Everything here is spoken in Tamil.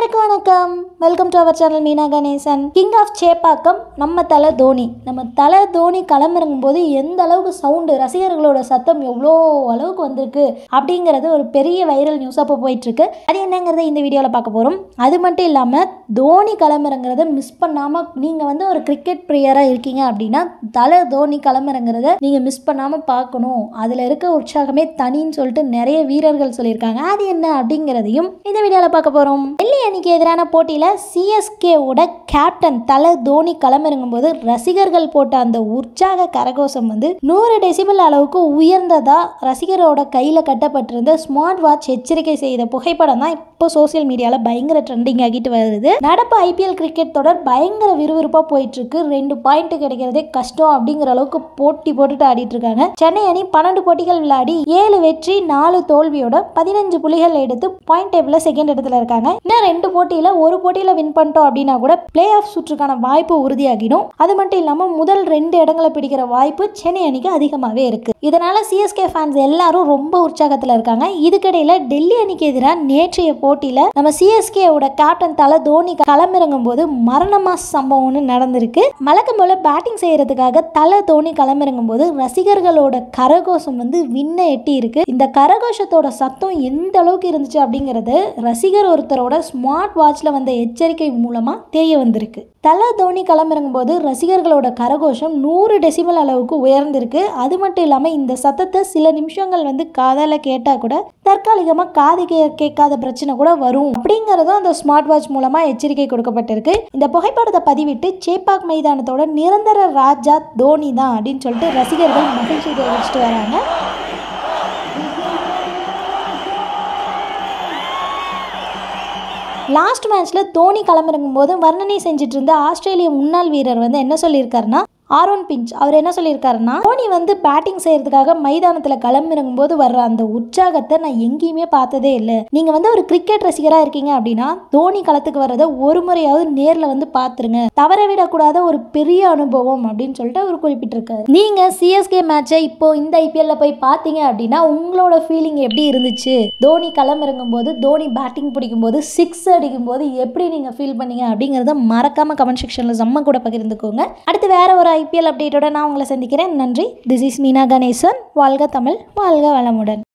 எல்லாருக்கும் வணக்கம் welcome to our channel Meena Ganesan king of Chepauk நம்ம தலை தோனி நம்ம தலை தோனி களமிறங்கும் போது எந்த அளவுக்கு சவுண்டு ரசிகர்களோட சத்தம் எவ்வளோ அளவுக்கு வந்திருக்கு அப்படிங்கிறது ஒரு பெரிய வைரல் நியூஸாக இப்போ போயிட்டு இருக்கு அது என்னங்கிறத இந்த வீடியோவில் பார்க்க போகிறோம் அது மட்டும் இல்லாமல் தோனி களமிறங்கிறத மிஸ் பண்ணாமல் நீங்கள் வந்து ஒரு கிரிக்கெட் பிளேயராக இருக்கீங்க அப்படின்னா தலை தோனி களமிறங்கிறத நீங்கள் மிஸ் பண்ணாமல் பார்க்கணும் அதில் இருக்க உற்சாகமே தனின்னு சொல்லிட்டு நிறைய வீரர்கள் சொல்லியிருக்காங்க அது என்ன அப்படிங்கிறதையும் இந்த வீடியோவில் பார்க்க போகிறோம் டெல்லி அணிக்கு எதிரான போட்டியில் சிஎஸ்கேவோட கேப்டன் தலை தோனி களமிறங்கும் போது ரசிகர்கள் போட்ட அந்த உற்சாக கரகோஷம் வந்து நூறு டெசிபிள் அளவுக்கு உயர்ந்ததா ரசிகரோட கையில் கட்டப்பட்டிருந்த ஸ்மார்ட் வாட்ச் எச்சரிக்கை செய்த புகைப்படம் தான் இப்போ சோசியல் மீடியாவில் பயங்கர ட்ரெண்டிங் ஆகிட்டு வருது நடப்பு ஐபிஎல் கிரிக்கெட் தொடர் பயங்கர விறுவிறுப்பாக போயிட்டு இருக்கு ரெண்டு பாயிண்ட் கிடைக்கிறதே கஷ்டம் அப்படிங்கிற அளவுக்கு போட்டி போட்டுட்டு ஆடிட்டு இருக்காங்க சென்னை அணி பன்னெண்டு போட்டிகள் விளையாடி ஏழு வெற்றி நாலு தோல்வியோட பதினஞ்சு புள்ளிகள் எடுத்து பாயிண்ட் டேபிளில் செகண்ட் இடத்துல இருக்காங்க இன்னும் ரெண்டு போட்டியில் ஒரு போட்டியில் வின் பண்ணிட்டோம் அப்படின்னா கூட பிளே ஆஃப் சுற்றுக்கான வாய்ப்பு உறுதியாகிடும் அது மட்டும் இல்லாமல் முதல் ரெண்டு இடங்களை பிடிக்கிற வாய்ப்பு சென்னை அணிக்கு அதிகமாகவே இருக்கு இதனால சிஎஸ்கே ஃபேன்ஸ் எல்லாரும் ரொம்ப உற்சாகத்தில் இருக்காங்க இதுக்கிடையில டெல்லி அணிக்கு எதிராக நேற்றைய போட்டியில் நம்ம சிஎஸ்கேவோட கேப்டன் தலை தோனி களமிறங்கும் போது மரணமா சம்பவம்னு நடந்திருக்கு வழக்கம் போல பேட்டிங் செய்யறதுக்காக தலை தோனி களமிறங்கும் போது ரசிகர்களோட கரகோஷம் வந்து விண்ண எட்டி இருக்கு இந்த கரகோஷத்தோட சத்தம் எந்த அளவுக்கு இருந்துச்சு அப்படிங்கிறது ரசிகர் ஒருத்தரோட ஸ்மார்ட் வாட்ச்ல வந்த எச்சரிக்கை மூலமா தெரிய வந்திருக்கு தலை தோனி களமிறங்கும் போது ரசிகர்களோட கரகோஷம் நூறு டெசிமல் அளவுக்கு உயர்ந்திருக்கு அது மட்டும் இல்லாமல் இந்த சத்தத்தை சில நிமிஷங்கள் வந்து காதால் கேட்டால் கூட தற்காலிகமாக காது கே கேட்காத பிரச்சனை கூட வரும் அப்படிங்கிறதும் அந்த ஸ்மார்ட் வாட்ச் மூலமாக எச்சரிக்கை கொடுக்கப்பட்டிருக்கு இந்த புகைப்படத்தை பதிவிட்டு சேப்பாக் மைதானத்தோட நிரந்தர ராஜா தோனி தான் அப்படின்னு சொல்லிட்டு ரசிகர்கள் மகிழ்ச்சி தெரிவிச்சிட்டு வராங்க லாஸ்ட் மேட்ச்சில் தோனி களமிறங்கும் போது வர்ணனை செஞ்சுட்டு இருந்த ஆஸ்திரேலிய முன்னாள் வீரர் வந்து என்ன சொல்லியிருக்காருன்னா ஆரோன் பிஞ்ச் அவர் என்ன சொல்லியிருக்காருன்னா தோனி வந்து பேட்டிங் செய்யறதுக்காக மைதானத்தில் களமிறங்கும் போது வர்ற அந்த உற்சாகத்தை நான் எங்கேயுமே பார்த்ததே இல்லை நீங்கள் வந்து ஒரு கிரிக்கெட் ரசிகராக இருக்கீங்க அப்படின்னா தோனி களத்துக்கு வர்றதை ஒரு முறையாவது நேரில் வந்து பார்த்துருங்க தவற விடக்கூடாத ஒரு பெரிய அனுபவம் அப்படின்னு சொல்லிட்டு அவர் குறிப்பிட்டிருக்காரு நீங்கள் சிஎஸ்கே மேட்சை இப்போ இந்த ஐபிஎல்ல போய் பார்த்தீங்க அப்படின்னா உங்களோட ஃபீலிங் எப்படி இருந்துச்சு தோனி களமிறங்கும் போது தோனி பேட்டிங் பிடிக்கும் போது சிக்ஸ் அடிக்கும் போது எப்படி நீங்கள் ஃபீல் பண்ணீங்க அப்படிங்கிறத மறக்காம கமெண்ட் செக்ஷனில் செம்ம கூட பகிர்ந்துக்கோங்க அடுத்து வேற ஒரு ஐபிஎல் அப்டேட்டோட நான் உங்களை சந்திக்கிறேன் நன்றி திஸ் இஸ் மீனா கணேசன் வாழ்க தமிழ் வாழ்க வளமுடன்